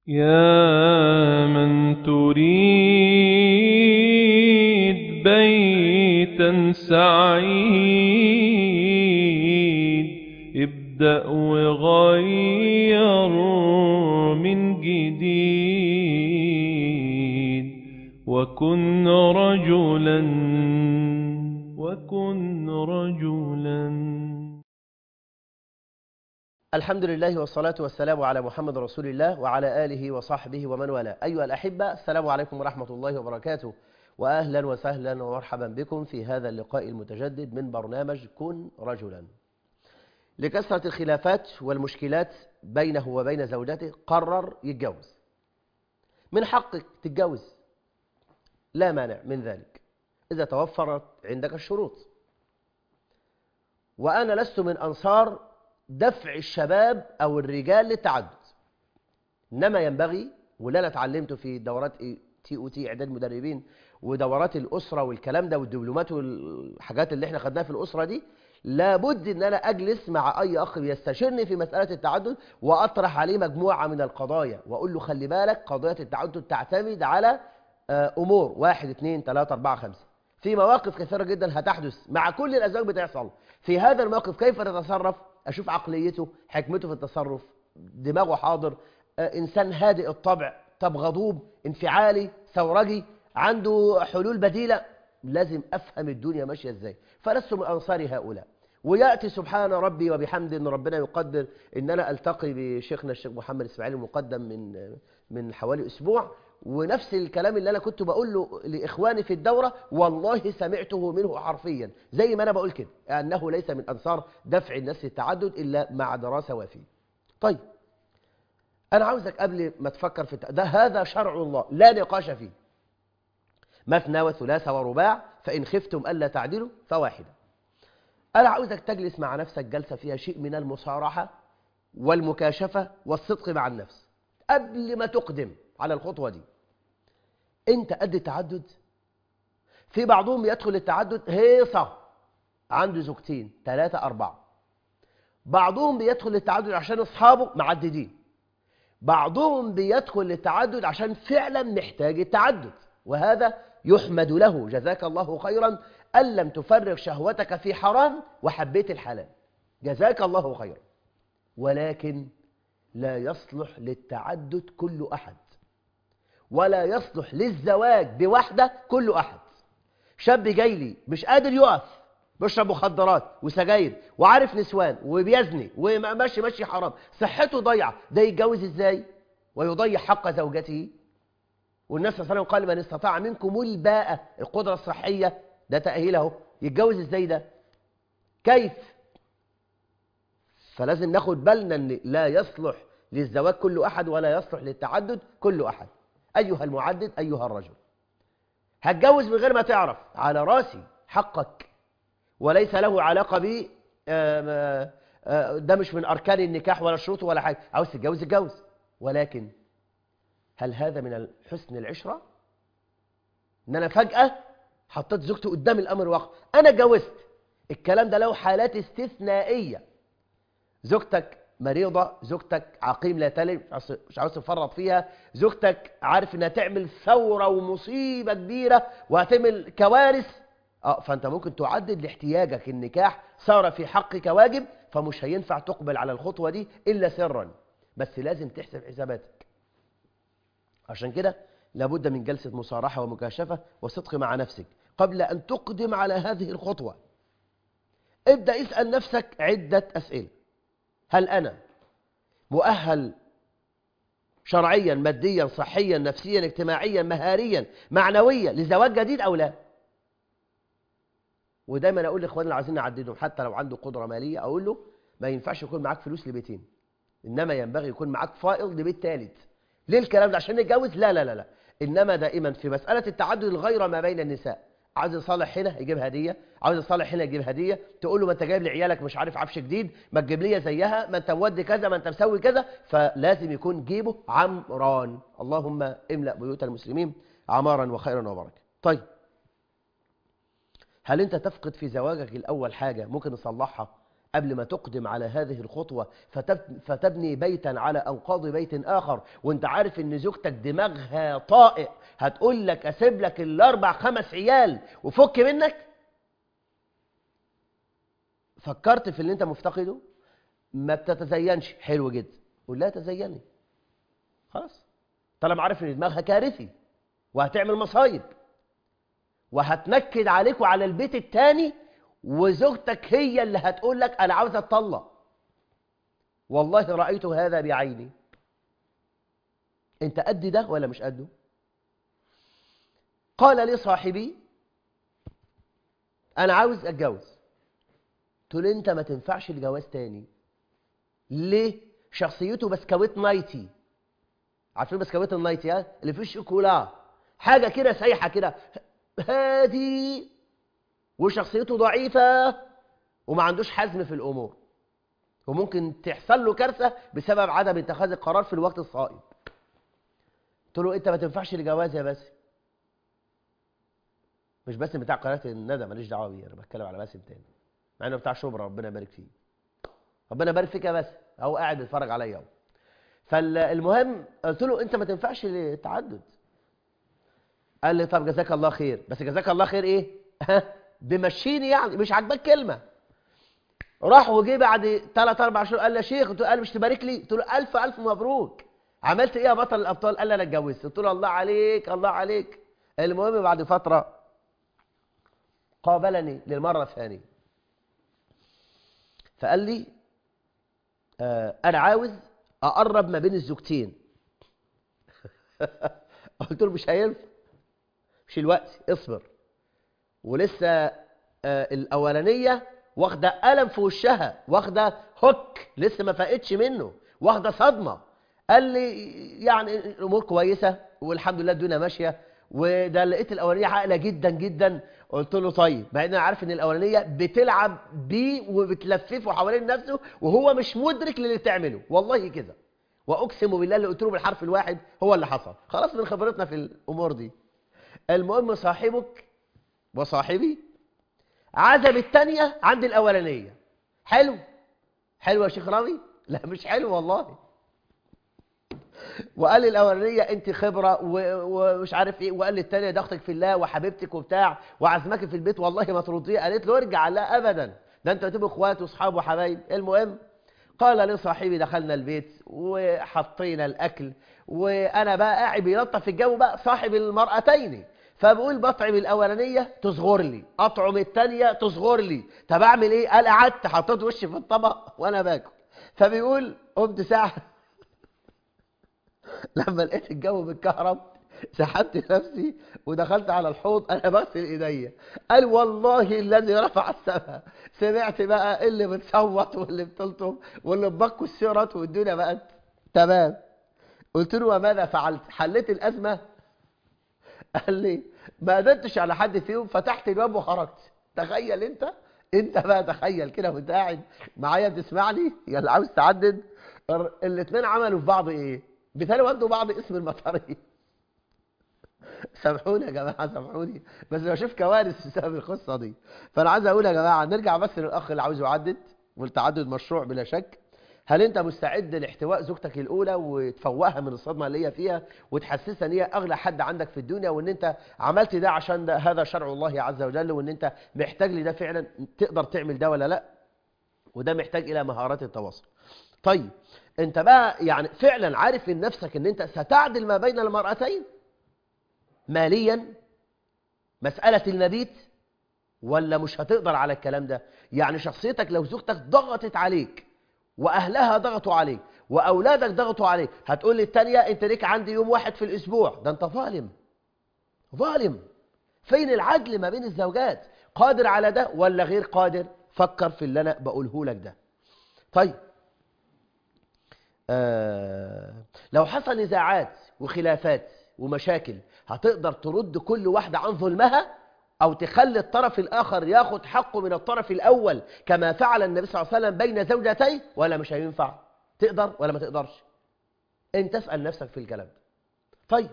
يا من تريد بيتا سعيد ابدأ وغير من جديد وكن رجلا وكن رجلا الحمد لله والصلاة والسلام على محمد رسول الله وعلى آله وصحبه ومن والاه أيها الأحبة السلام عليكم ورحمة الله وبركاته وأهلا وسهلا ومرحبا بكم في هذا اللقاء المتجدد من برنامج كن رجلا لكثرة الخلافات والمشكلات بينه وبين زوجته قرر يتجوز من حقك تتجوز لا مانع من ذلك إذا توفرت عندك الشروط وأنا لست من أنصار دفع الشباب أو الرجال للتعدد إنما ينبغي واللي أنا اتعلمته في دورات تي او تي إعداد مدربين ودورات الأسرة والكلام ده والدبلومات والحاجات اللي احنا خدناها في الأسرة دي لابد ان انا اجلس مع اي اخ بيستشيرني في مسألة التعدد واطرح عليه مجموعة من القضايا واقول له خلي بالك قضية التعدد تعتمد على امور واحد اثنين ثلاثة اربعة خمسة في مواقف كثيرة جدا هتحدث مع كل الازواج بتحصل في هذا الموقف كيف تتصرف اشوف عقليته حكمته في التصرف دماغه حاضر انسان هادئ الطبع طب غضوب انفعالي ثورجي عنده حلول بديلة لازم افهم الدنيا ماشية ازاي فلست من انصار هؤلاء وياتي سبحان ربي وبحمد ان ربنا يقدر ان انا التقي بشيخنا الشيخ محمد اسماعيل المقدم من من حوالي اسبوع ونفس الكلام اللي انا كنت بقول له لاخواني في الدوره والله سمعته منه حرفيا زي ما انا بقول كده انه ليس من انصار دفع الناس للتعدد الا مع دراسه وافيه طيب انا عاوزك قبل ما تفكر في ده هذا شرع الله لا نقاش فيه مثنى وثلاث ورباع فان خفتم الا تعدلوا فواحده انا عاوزك تجلس مع نفسك جلسه فيها شيء من المصارحه والمكاشفه والصدق مع النفس قبل ما تقدم على الخطوه دي انت قد التعدد في بعضهم يدخل التعدد هيصة عنده زوجتين ثلاثة أربعة بعضهم بيدخل التعدد عشان أصحابه معددين بعضهم بيدخل التعدد عشان فعلا محتاج التعدد وهذا يحمد له جزاك الله خيرا أن لم تفرغ شهوتك في حرام وحبيت الحلال جزاك الله خيرا ولكن لا يصلح للتعدد كل أحد ولا يصلح للزواج بوحدة كل أحد شاب جاي لي مش قادر يقف بيشرب مخدرات وسجاير وعارف نسوان وبيزني وماشي ماشي حرام صحته ضيعة ده يتجوز ازاي ويضيع حق زوجته والنبي صلى الله عليه وسلم قال من استطاع منكم الباءة القدرة الصحية ده تأهيله يتجوز ازاي ده كيف فلازم ناخد بالنا ان لا يصلح للزواج كل أحد ولا يصلح للتعدد كل أحد أيها المعدد أيها الرجل هتجوز من غير ما تعرف على راسي حقك وليس له علاقة ب ده مش من أركان النكاح ولا شروط ولا حاجة عاوز تتجوز اتجوز ولكن هل هذا من حسن العشرة ان انا فجأة حطيت زوجتي قدام الامر واقع انا اتجوزت الكلام ده له حالات استثنائية زوجتك مريضة زوجتك عقيم لا تلد مش عاوز تفرط فيها زوجتك عارف انها تعمل ثورة ومصيبة كبيرة وهتعمل كوارث اه فانت ممكن تعدد لاحتياجك النكاح صار في حقك واجب فمش هينفع تقبل على الخطوة دي الا سرا بس لازم تحسب حساباتك عشان كده لابد من جلسة مصارحة ومكاشفة وصدق مع نفسك قبل أن تقدم على هذه الخطوة ابدأ اسأل نفسك عدة أسئلة هل أنا مؤهل شرعيا ماديا صحيا نفسيا اجتماعيا مهاريا معنويا لزواج جديد أو لا ودايما أقول لإخواني اللي عايزين نعددهم حتى لو عنده قدرة مالية أقول له ما ينفعش يكون معاك فلوس لبيتين إنما ينبغي يكون معاك فائض لبيت ثالث ليه الكلام ده عشان نتجوز لا لا لا لا إنما دائما في مسألة التعدد الغير ما بين النساء عاوز يصالح هنا يجيب هدية عاوز يصالح هنا يجيب هدية تقول له ما انت جايب لعيالك مش عارف عفش جديد ما تجيب لي زيها ما انت مودي كذا ما انت مسوي كذا فلازم يكون جيبه عمران اللهم املأ بيوت المسلمين عمارا وخيرا وبركة طيب هل انت تفقد في زواجك الأول حاجة ممكن نصلحها قبل ما تقدم على هذه الخطوة فتب- فتبني بيتا على أنقاض بيت آخر وانت عارف ان زوجتك دماغها طائع هتقول لك أسيب لك الأربع خمس عيال وفك منك فكرت في اللي انت مفتقده ما بتتزينش حلو جدا قول لها تزيني خلاص طالما عارف ان دماغها كارثي وهتعمل مصايب وهتنكد عليك وعلى البيت التاني وزوجتك هي اللي هتقول لك انا عاوزه اتطلق والله رايت هذا بعيني انت قد ده ولا مش قده قال لي صاحبي انا عاوز اتجوز قلت له انت ما تنفعش الجواز تاني ليه شخصيته بسكويت نايتي عارفين بسكويت النايتي ها اللي فيه الشوكولا حاجه كده سايحه كده هادي وشخصيته ضعيفه وما عندوش حزم في الامور وممكن تحصل له كارثه بسبب عدم اتخاذ القرار في الوقت الصائب قلت له انت ما تنفعش لجواز يا باسم مش باسم بتاع قناه الندى ماليش دعوه بيه انا بتكلم على باسم تاني مع انه بتاع شبرا ربنا يبارك فيه ربنا يبارك فيك يا باسم اهو قاعد بيتفرج عليا اهو فالمهم قلت له انت ما تنفعش للتعدد قال لي طب جزاك الله خير بس جزاك الله خير ايه ها بمشيني يعني مش عاجباك كلمه راح وجه بعد 3 4 شهور قال لي يا شيخ قلت له قال مش تبارك لي قلت له الف الف مبروك عملت ايه يا بطل الابطال قال لي انا اتجوزت قلت له الله عليك الله عليك المهم بعد فتره قابلني للمره الثانيه فقال لي آه انا عاوز اقرب ما بين الزوجتين قلت له مش هينفع مش الوقت اصبر ولسه آه الاولانيه واخده قلم في وشها واخده هوك لسه ما فاقتش منه واخده صدمه قال لي يعني الامور كويسه والحمد لله الدنيا ماشيه وده لقيت الاولانيه عاقله جدا جدا قلت له طيب مع ان انا عارف ان الاولانيه بتلعب بيه وبتلففه حوالين نفسه وهو مش مدرك للي بتعمله والله كده واقسم بالله اللي قلت له بالحرف الواحد هو اللي حصل خلاص من خبرتنا في الامور دي المهم صاحبك وصاحبي عزم الثانيه عند الاولانيه حلو حلو يا شيخ رامي لا مش حلو والله وقال لي الاولانيه انت خبره و- ومش عارف ايه وقال لي الثانيه ده اختك في الله وحبيبتك وبتاع وعزمك في البيت والله ما ترضيه قالت له ارجع لا ابدا ده انتوا هتبقوا اخوات واصحاب وحبايب المهم قال لي صاحبي دخلنا البيت وحطينا الاكل وانا بقى قاعد بيلطف في الجو بقى صاحب المرأتين فبقول بطعم الاولانيه تصغر لي اطعم الثانيه تصغر لي طب اعمل ايه قال قعدت حطيت وشي في الطبق وانا باكل فبيقول قمت ساعه لما لقيت الجو متكهرب سحبت نفسي ودخلت على الحوض انا بغسل ايديا قال والله الذي رفع السماء سمعت بقى اللي بتصوت واللي بتلطم واللي ببكوا السيرات والدنيا بقت تمام قلت له وماذا فعلت حليت الازمه قال لي ما قدرتش على حد فيهم فتحت الباب وخرجت تخيل انت انت بقى تخيل كده وانت قاعد معايا بتسمعني يا اللي عاوز تعدد الاثنين عملوا في بعض ايه بالتالي ودوا بعض اسم المطريه سامحوني يا جماعه سامحوني بس بشوف كوارث بسبب القصه دي فانا عايز اقول يا جماعه نرجع بس للاخ اللي عاوز يعدد والتعدد مشروع بلا شك هل انت مستعد لاحتواء زوجتك الاولى وتفوقها من الصدمه اللي هي فيها وتحسسها ان هي اغلى حد عندك في الدنيا وان انت عملت ده عشان ده هذا شرع الله عز وجل وان انت محتاج لده فعلا تقدر تعمل ده ولا لا وده محتاج الى مهارات التواصل طيب انت بقى يعني فعلا عارف من نفسك ان انت ستعدل ما بين المرأتين ماليا مسألة المبيت ولا مش هتقدر على الكلام ده يعني شخصيتك لو زوجتك ضغطت عليك واهلها ضغطوا عليك واولادك ضغطوا عليك هتقول لي التانية انت ليك عندي يوم واحد في الاسبوع ده انت ظالم ظالم فين العدل ما بين الزوجات قادر على ده ولا غير قادر فكر في اللي انا بقوله لك ده طيب آه لو حصل نزاعات وخلافات ومشاكل هتقدر ترد كل واحدة عن ظلمها أو تخلي الطرف الآخر ياخد حقه من الطرف الأول كما فعل النبي صلى الله عليه وسلم بين زوجتين ولا مش هينفع تقدر ولا ما تقدرش انت اسأل نفسك في الكلام ده طيب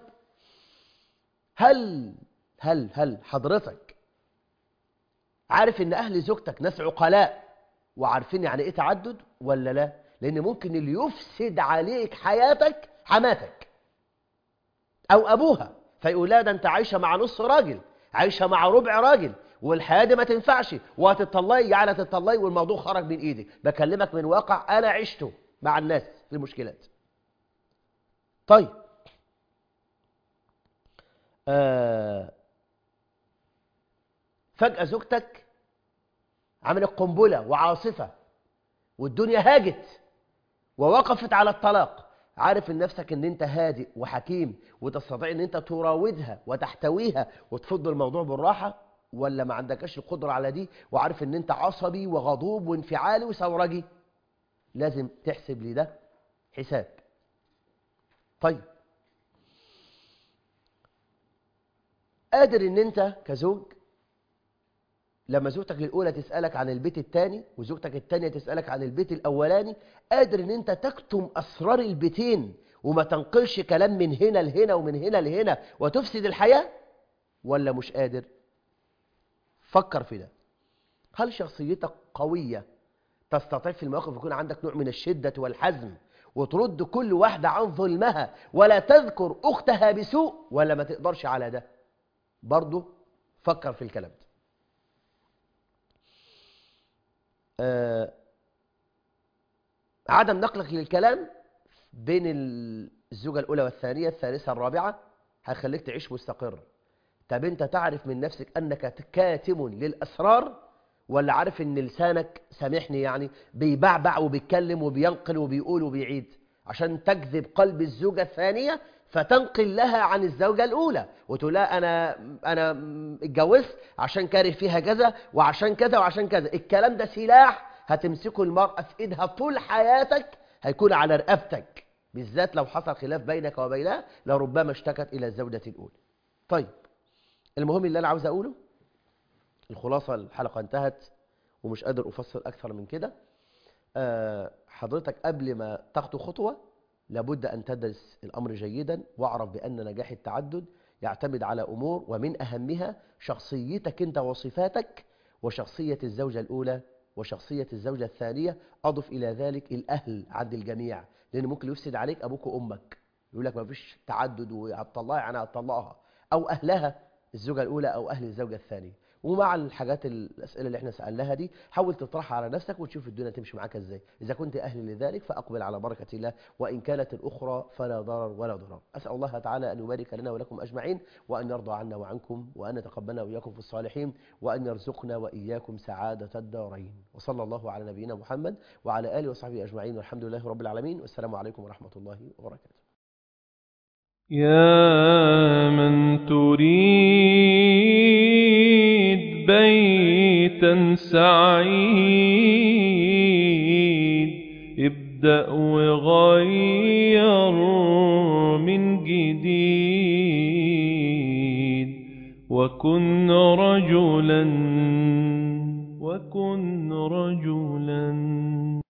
هل هل هل حضرتك عارف ان اهل زوجتك ناس عقلاء وعارفين يعني ايه تعدد ولا لا لان ممكن اللي يفسد عليك حياتك حماتك او ابوها فيقول لا ده انت عايشه مع نص راجل عايشه مع ربع راجل والحياه دي ما تنفعش وهتطلقي يعني هتطلقي والموضوع خرج من ايدك بكلمك من واقع انا عشته مع الناس في المشكلات طيب آه فجأة زوجتك عملت قنبلة وعاصفة والدنيا هاجت ووقفت على الطلاق عارف ان نفسك ان انت هادئ وحكيم وتستطيع ان انت تراودها وتحتويها وتفض الموضوع بالراحة ولا ما عندكش القدرة على دي وعارف ان انت عصبي وغضوب وانفعالي وثورجي لازم تحسب لي ده حساب طيب قادر ان انت كزوج لما زوجتك الاولى تسالك عن البيت الثاني وزوجتك الثانيه تسالك عن البيت الاولاني قادر ان انت تكتم اسرار البيتين وما تنقلش كلام من هنا لهنا ومن هنا لهنا وتفسد الحياه ولا مش قادر فكر في ده هل شخصيتك قويه تستطيع في المواقف يكون عندك نوع من الشده والحزم وترد كل واحده عن ظلمها ولا تذكر اختها بسوء ولا ما تقدرش على ده برضه فكر في الكلام ده آه عدم نقلك للكلام بين الزوجة الأولى والثانية الثالثة الرابعة هيخليك تعيش مستقر طب أنت تعرف من نفسك أنك كاتم للأسرار ولا عارف أن لسانك سامحني يعني بيبعبع وبيتكلم وبينقل وبيقول وبيعيد عشان تجذب قلب الزوجة الثانية فتنقل لها عن الزوجة الأولى وتقول لها أنا أنا اتجوزت عشان كاره فيها كذا وعشان كذا وعشان كذا الكلام ده سلاح هتمسكه المرأة في إيدها طول حياتك هيكون على رقبتك بالذات لو حصل خلاف بينك وبينها لربما اشتكت إلى الزوجة الأولى طيب المهم اللي أنا عاوز أقوله الخلاصة الحلقة انتهت ومش قادر أفصل أكثر من كده أه حضرتك قبل ما تخطو خطوة لابد أن تدرس الأمر جيدا واعرف بأن نجاح التعدد يعتمد على أمور ومن أهمها شخصيتك أنت وصفاتك وشخصية الزوجة الأولى وشخصية الزوجة الثانية أضف إلى ذلك الأهل عند الجميع لأن ممكن يفسد عليك أبوك وأمك يقول لك ما فيش تعدد وهتطلقها أنا هتطلقها أو أهلها الزوجة الأولى أو أهل الزوجة الثانية ومع الحاجات الأسئلة اللي احنا سألناها دي حاول تطرحها على نفسك وتشوف الدنيا تمشي معاك ازاي إذا كنت أهل لذلك فأقبل على بركة الله وإن كانت الأخرى فلا ضرر ولا ضرر أسأل الله تعالى أن يبارك لنا ولكم أجمعين وأن يرضى عنا وعنكم وأن يتقبلنا وإياكم في الصالحين وأن يرزقنا وإياكم سعادة الدارين وصلى الله على نبينا محمد وعلى آله وصحبه أجمعين والحمد لله رب العالمين والسلام عليكم ورحمة الله وبركاته يا من تريد بيتا سعيد ابدأ وغير من جديد وكن رجلا وكن رجلا